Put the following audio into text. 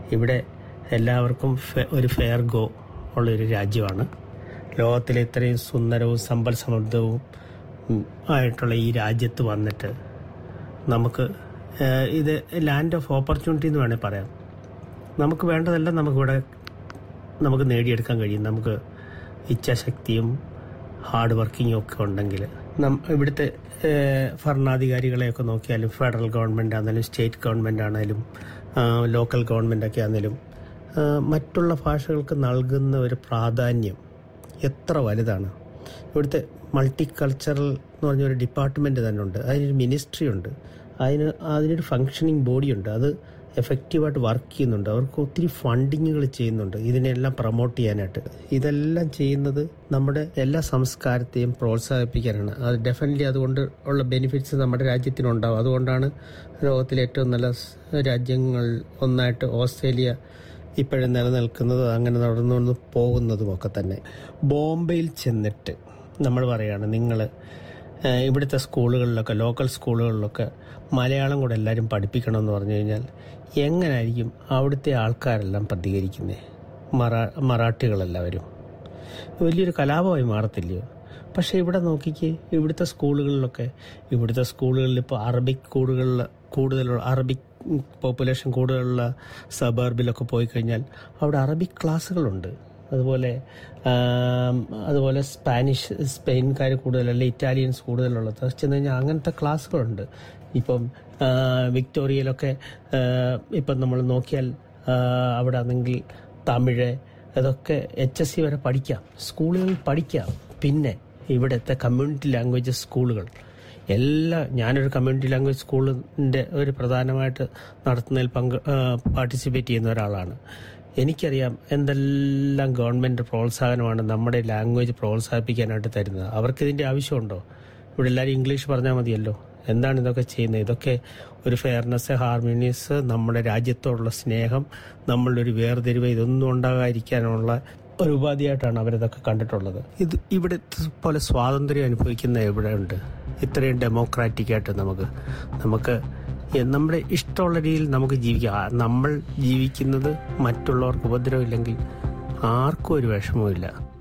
ഇവിടെ എല്ലാവർക്കും ഫെ- ഒരു ഫെയർ ഗോ ഉള്ളൊരു രാജ്യമാണ് ലോകത്തിലെ ഇത്രയും സുന്ദരവും സമ്പൽ സമൃദ്ധവും ഉം, ആയിട്ടുള്ള ഈ രാജ്യത്ത് വന്നിട്ട് നമുക്ക് ഏഹ്, ഇത് ലാൻഡ് ഓഫ് ഓപ്പർച്യൂണിറ്റി എന്ന് വേണമെങ്കിൽ പറയാം നമുക്ക് വേണ്ടതെല്ലാം നമുക്കിവിടെ നമുക്ക് നേടിയെടുക്കാൻ കഴിയും നമുക്ക് ഇച്ഛാശക്തിയും ഹാർഡ് വർക്കിങ്ങും ഒക്കെ ഉണ്ടെങ്കിൽ നം ഇവിടുത്തെ ഏഹ്, ഭരണാധികാരികളെയൊക്കെ നോക്കിയാലും ഫെഡറൽ ഗവൺമെൻറ് ആണെങ്കിലും സ്റ്റേറ്റ് ഗവൺമെൻറ് ആണെങ്കിലും ലോക്കൽ ഗവൺമെൻറ് ഒക്കെ ആണെങ്കിലും ആ, മറ്റുള്ള ഭാഷകൾക്ക് നൽകുന്ന ഒരു പ്രാധാന്യം എത്ര വലുതാണ് ഇവിടുത്തെ മൾട്ടി കൾച്ചറൽ എന്ന് പറഞ്ഞൊരു ഡിപ്പാർട്ട്മെൻറ്റ് തന്നെ ഉണ്ട് അതിനൊരു മിനിസ്ട്രി ഉണ്ട് അതിന് അതിനൊരു ഫങ്ഷനിങ് ബോഡിയുണ്ട് അത് എഫക്റ്റീവായിട്ട് വർക്ക് ചെയ്യുന്നുണ്ട് അവർക്ക് ഒത്തിരി ഫണ്ടിങ്ങുകൾ ചെയ്യുന്നുണ്ട് ഇതിനെല്ലാം പ്രൊമോട്ട് ചെയ്യാനായിട്ട് ഇതെല്ലാം ചെയ്യുന്നത് നമ്മുടെ എല്ലാ സംസ്കാരത്തെയും പ്രോത്സാഹിപ്പിക്കാനാണ് അത് ഡെഫിനറ്റ്ലി അതുകൊണ്ട് ഉള്ള ബെനിഫിറ്റ്സ് നമ്മുടെ രാജ്യത്തിനുണ്ടാവും അതുകൊണ്ടാണ് ലോകത്തിലെ ഏറ്റവും നല്ല സ് രാജ്യങ്ങൾ ഒന്നായിട്ട് ഓസ്ട്രേലിയ ഇപ്പോഴും നിലനിൽക്കുന്നതും അങ്ങനെ നടന്നു പോകുന്നതും ഒക്കെ തന്നെ ബോംബെയിൽ ചെന്നിട്ട് നമ്മൾ പറയാണ് നിങ്ങൾ ഇവിടുത്തെ സ്കൂളുകളിലൊക്കെ ലോക്കൽ സ്കൂളുകളിലൊക്കെ മലയാളം കൂടെ എല്ലാവരും പഠിപ്പിക്കണമെന്ന് പറഞ്ഞു കഴിഞ്ഞാൽ എങ്ങനായിരിക്കും അവിടുത്തെ ആൾക്കാരെല്ലാം പ്രതികരിക്കുന്നത് മറാ മറാഠികളെല്ലാവരും വലിയൊരു കലാപമായി മാറത്തില്ലയോ പക്ഷേ ഇവിടെ നോക്കിക്കേ ഇവിടുത്തെ സ്കൂളുകളിലൊക്കെ ഇവിടുത്തെ സ്കൂളുകളിൽ ഇപ്പോൾ അറബിക് കൂടുതലുള്ള കൂടുതലുള്ള അറബിക് പോപ്പുലേഷൻ കൂടുതലുള്ള സബർബിലൊക്കെ പോയി കഴിഞ്ഞാൽ അവിടെ അറബിക് ക്ലാസ്സുകളുണ്ട് അതുപോലെ ആം, അതുപോലെ സ്പാനിഷ് സ്പെയിൻകാർ കൂടുതലല്ല ഇറ്റാലിയൻസ് കൂടുതലുള്ളത് ചെന്ന് കഴിഞ്ഞാൽ അങ്ങനത്തെ ക്ലാസ്സുകളുണ്ട് ഇപ്പം ആ, വിക്ടോറിയയിലൊക്കെ ആ, ഇപ്പം നമ്മൾ നോക്കിയാൽ ആ, അവിടെ ആണെങ്കിൽ തമിഴ് അതൊക്കെ എച്ച് എസ് സി വരെ പഠിക്കാം സ്കൂളുകളിൽ പഠിക്കാം പിന്നെ ഇവിടുത്തെ കമ്മ്യൂണിറ്റി ലാംഗ്വേജസ് സ്കൂളുകൾ എല്ലാ ഞാനൊരു കമ്മ്യൂണിറ്റി ലാംഗ്വേജ് സ്കൂളിൻ്റെ ഒരു പ്രധാനമായിട്ട് നടത്തുന്നതിൽ പങ്ക് പാർട്ടിസിപ്പേറ്റ് ചെയ്യുന്ന ഒരാളാണ് എനിക്കറിയാം എന്തെല്ലാം ഗവൺമെൻറ് പ്രോത്സാഹനമാണ് നമ്മുടെ ലാംഗ്വേജ് പ്രോത്സാഹിപ്പിക്കാനായിട്ട് തരുന്നത് അവർക്കിതിൻ്റെ ആവശ്യമുണ്ടോ ഇവിടെ എല്ലാവരും ഇംഗ്ലീഷ് പറഞ്ഞാൽ മതിയല്ലോ എന്താണ് ഇതൊക്കെ ചെയ്യുന്നത് ഇതൊക്കെ ഒരു ഫെയർനെസ് ഹാർമോണിയസ് നമ്മുടെ രാജ്യത്തോടുള്ള സ്നേഹം നമ്മളുടെ ഒരു വേർതിരിവ് ഇതൊന്നും ഉണ്ടാകാതിരിക്കാനുള്ള ഒരു ഉപാധിയായിട്ടാണ് അവരിതൊക്കെ കണ്ടിട്ടുള്ളത് ഇത് ഇവിടെ പോലെ സ്വാതന്ത്ര്യം അനുഭവിക്കുന്ന എവിടെ ഉണ്ട് ഇത്രയും ഡെമോക്രാറ്റിക് ആയിട്ട് നമുക്ക് നമുക്ക് എ- നമ്മുടെ ഇഷ്ടമുള്ള രീതിയിൽ നമുക്ക് ജീവിക്കാം ആ, നമ്മൾ ജീവിക്കുന്നത് മറ്റുള്ളവർക്ക് ഉപദ്രവമില്ലെങ്കിൽ ആർക്കും ഒരു വിഷമവുമില്ല